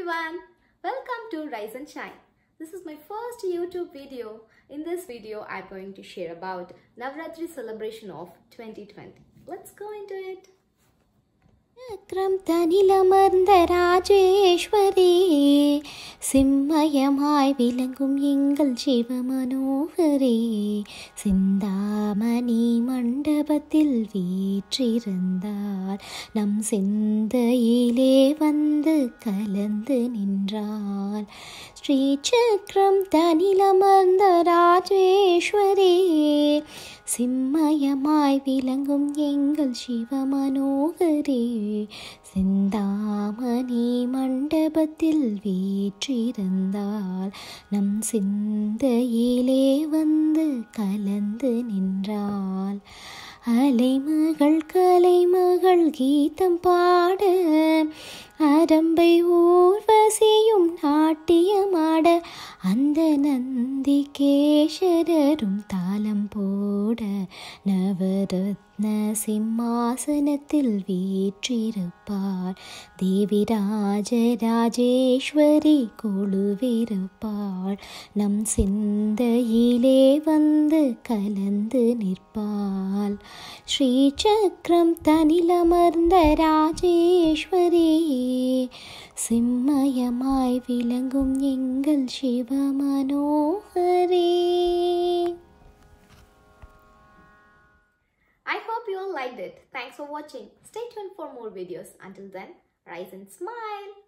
everyone. Welcome to Rise and Shine. This is my first YouTube video. In this video, I'm going to share about Navratri celebration of 2020. Let's go into it. சக்கரம் தனிலமர்ந்த ராஜேஸ்வரி சிம்மயமாய் விளங்கும் எங்கள் சிவமனோகரே சிந்தாமணி மண்டபத்தில் வீற்றிருந்தார் நம் சிந்தையிலே வந்து கலந்து நின்றாள் ஸ்ரீ சக்கரம் தனிலமர்ந்த ராஜேஸ்வரி சிம்மயமாய் விளங்கும் எங்கள் சிவமனோகரே சிந்தாமணி மண்டபத்தில் வீற்றிருந்தால் நம் சிந்தையிலே வந்து கலந்து நின்றாள் அலைமகள் கலைமகள் கீதம் பாட அரம்பை ஊர்வசியும் நாட்டியமாட அந்த நந்தி கேசரரும் தாளம் போட நவரத்ன சிம்மாசனத்தில் வீற்றிருப்பார் தேவி ராஜராஜேஸ்வரி கொழுவிருப்பாள் நம் சிந்தையிலே வந்து கலந்து நிற்பாள் ஸ்ரீ சக்கரம் தனிலமர்ந்த ராஜேஸ்வரி சிம்மயமாய் விளங்கும் எங்கள் சிவமனோகரே I hope you all liked it. Thanks for watching. Stay tuned for more videos. Until then, rise and smile.